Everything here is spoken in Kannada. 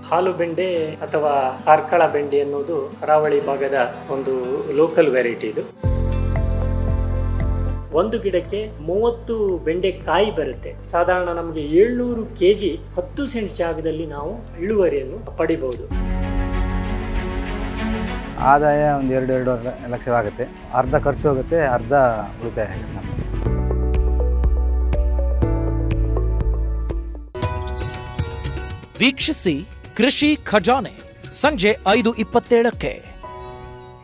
ಹಾಲು ಬೆಂಡೆ ಅಥವಾ ಕಾರ್ಕಳ ಬೆಂಡೆ ಅನ್ನೋದು ಕರಾವಳಿ ಭಾಗದ ಒಂದು ಲೋಕಲ್ ವೆರೈಟಿ ಇದು ಒಂದು ಗಿಡಕ್ಕೆ ಮೂವತ್ತು ಬೆಂಡೆ ಕಾಯಿ ಬರುತ್ತೆ ಸಾಧಾರಣ ನಮಗೆ ಏಳ್ನೂರು ಕೆ ಜಿ ಹತ್ತು ಸೆಂಟ್ ಜಾಗದಲ್ಲಿ ನಾವು ಇಳುವರಿಯನ್ನು ಪಡಿಬಹುದು ಆದಾಯ ಒಂದು ಎರಡು ಎರಡೂವರೆ ಲಕ್ಷವಾಗುತ್ತೆ ಅರ್ಧ ಖರ್ಚು ಹೋಗುತ್ತೆ ಅರ್ಧ ಉಳಿತಾಯ ಆಗುತ್ತೆ ನಮಗೆ ವೀಕ್ಷಿಸಿ ಕೃಷಿ ಖಜಾನೆ ಸಂಜೆ ಐದು ಇಪ್ಪತ್ತೇಳಕ್ಕೆ